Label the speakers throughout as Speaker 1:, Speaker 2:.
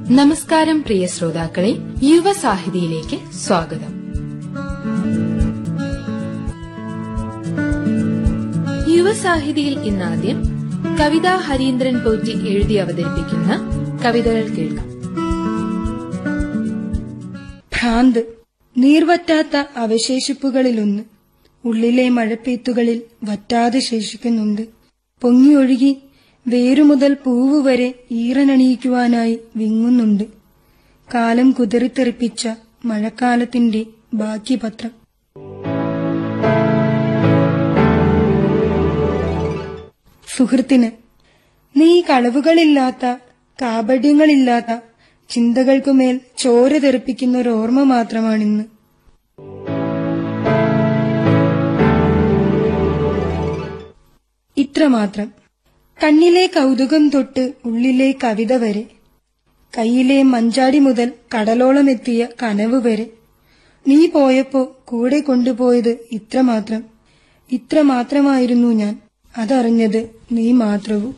Speaker 1: നമസ്കാരം പ്രിയ ശ്രോതാക്കളെ യുവസാഹിതിയിലേക്ക് സ്വാഗതം യുവസാഹിതിയിൽ ഇന്നാദ്യം കവിതാ ഹരീന്ദ്രൻ പോറ്റി എഴുതി അവതരിപ്പിക്കുന്ന കവിതകൾ കേൾക്കാം
Speaker 2: ഭ്രാന്ത് നീർവറ്റാത്ത അവശേഷിപ്പുകളിലൊന്ന് ഉള്ളിലെ മഴപ്പെയ്ത്തുകളിൽ വറ്റാതെ ശേഷിക്കുന്നുണ്ട് പൊങ്ങിയൊഴുകി വേരുമുതൽ പൂവ് വരെ ഈറനണിയിക്കുവാനായി വിങ്ങുന്നുണ്ട് കാലം കുതിറിത്തെറിപ്പിച്ച മഴക്കാലത്തിന്റെ ബാക്കി പത്രം സുഹൃത്തിന് നീ കളവുകളില്ലാത്ത കാപട്യങ്ങളില്ലാത്ത ചിന്തകൾക്കുമേൽ ചോര തെറിപ്പിക്കുന്ന ഒരു ഓർമ്മ മാത്രമാണിന്ന് ഇത്രമാത്രം കണ്ണിലെ കൗതുകം തൊട്ട് ഉള്ളിലെ കവിത വരെ കയ്യിലെ മഞ്ചാടി മുതൽ കടലോളം എത്തിയ കനവ് വരെ നീ പോയപ്പോ കൂടെ കൊണ്ടുപോയത് ഇത്രമാത്രം ഇത്രമാത്രമായിരുന്നു ഞാൻ അതറിഞ്ഞത് നീ മാത്രവും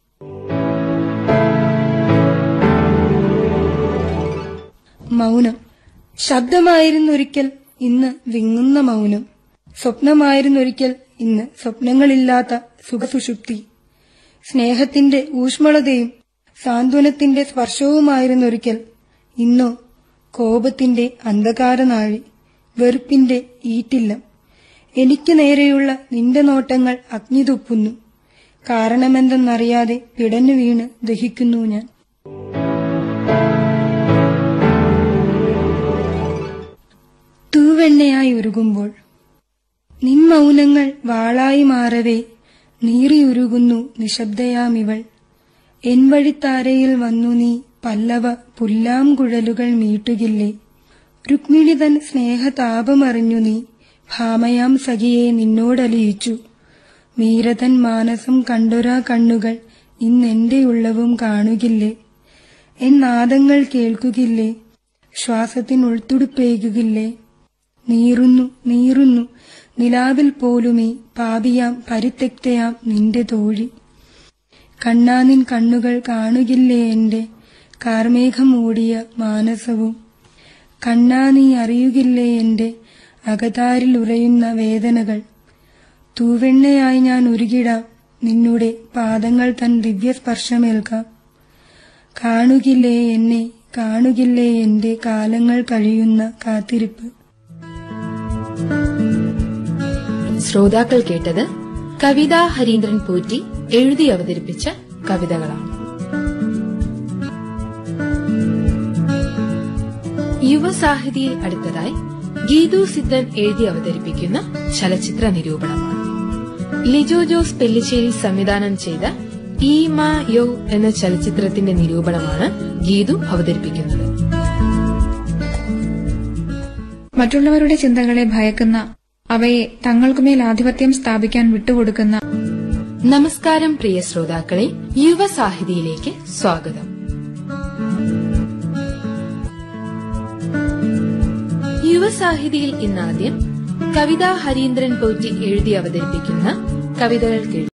Speaker 2: മൗനം ശബ്ദമായിരുന്നൊരിക്കൽ ഇന്ന് വിങ്ങുന്ന മൗനം സ്വപ്നമായിരുന്നൊരിക്കൽ ഇന്ന് സ്വപ്നങ്ങളില്ലാത്ത സുഖസുഷുപ്തി സ്നേഹത്തിന്റെ ഊഷ്മളതയും സാന്ത്വനത്തിന്റെ സ്പർശവുമായിരുന്നൊരിക്കൽ ഇന്നോ കോപത്തിന്റെ അന്ധകാരനാഴി വെറുപ്പിന്റെ ഈറ്റില്ലം എനിക്ക് നേരെയുള്ള നിന്റെ നോട്ടങ്ങൾ അഗ്നി തുപ്പുന്നു കാരണമെന്തെന്നറിയാതെ പിടഞ്ഞു വീണ് ദഹിക്കുന്നു ഞാൻ തൂവെണ്ണയായി ഉരുകുമ്പോൾ നിൻ മൗനങ്ങൾ വാളായി മാറവേ നീറിയുരുകുന്നു നിശബ്ദയാമിവൾ എൻ വഴിത്താരയിൽ വന്നു നീ പല്ലവ പുല്ലാം കുഴലുകൾ മീട്ടുകില്ലേ രുക്മിണി തൻ സ്നേഹതാപമറിഞ്ഞു നീ ഭാമയാം സഖിയെ നിന്നോടലിയിച്ചു മീരതൻ മാനസം കണ്ടൊരാ കണ്ണുകൾ ഇന്നെന്റെ ഉള്ളവും കാണുകില്ലേ എൻ നാദങ്ങൾ കേൾക്കുകില്ലേ ശ്വാസത്തിനുൾത്തുടുപ്പേകുകില്ലേ നീറുന്നു നീറുന്നു നിലാവിൽ പോലുമേ പാപിയാം പരിത്യക്തയാം നിന്റെ തോഴി കണ്ണാനിൻ കണ്ണുകൾ കാണുകില്ലേ എന്റെ കാർമേഘം മൂടിയ മാനസവും കണ്ണാ നീ അറിയുകില്ലേ എന്റെ അകതാരിൽ ഉറയുന്ന വേദനകൾ തൂവെണ്ണയായി ഞാൻ ഉരുകിടാം നിന്നുടെ പാദങ്ങൾ തൻ ദിവ്യസ്പർശമേൽക്കാം കാണുകില്ലേ എന്നെ കാണുകില്ലേ എന്റെ കാലങ്ങൾ കഴിയുന്ന കാത്തിരിപ്പ്
Speaker 1: ശ്രോതാക്കൾ കേട്ടത് കവിതാ ഹരീന്ദ്രൻ പോറ്റി എഴുതി അവതരിപ്പിച്ച കവിതകളാണ് യുവസാഹിതിയിൽ അടുത്തതായി ഗീതു സിദ്ധൻ എഴുതി അവതരിപ്പിക്കുന്ന ചലച്ചിത്ര നിരൂപണമാണ് ലിജോ ജോസ് പെല്ലിശ്ശേരി സംവിധാനം ചെയ്ത ഈ മാ യോ എന്ന ചലച്ചിത്രത്തിന്റെ നിരൂപണമാണ് ഗീതു അവതരിപ്പിക്കുന്നത്
Speaker 3: മറ്റുള്ളവരുടെ ചിന്തകളെ ഭയക്കുന്ന അവയെ തങ്ങൾക്കുമേൽ ആധിപത്യം സ്ഥാപിക്കാൻ വിട്ടുകൊടുക്കുന്ന
Speaker 1: നമസ്കാരം പ്രിയ ശ്രോതാക്കളെ യുവസാഹിതിയിലേക്ക് സ്വാഗതം യുവസാഹിതിയിൽ ഇന്നാദ്യം കവിതാ ഹരീന്ദ്രൻ പോറ്റി എഴുതി അവതരിപ്പിക്കുന്ന കവിതകൾ കേൾക്കും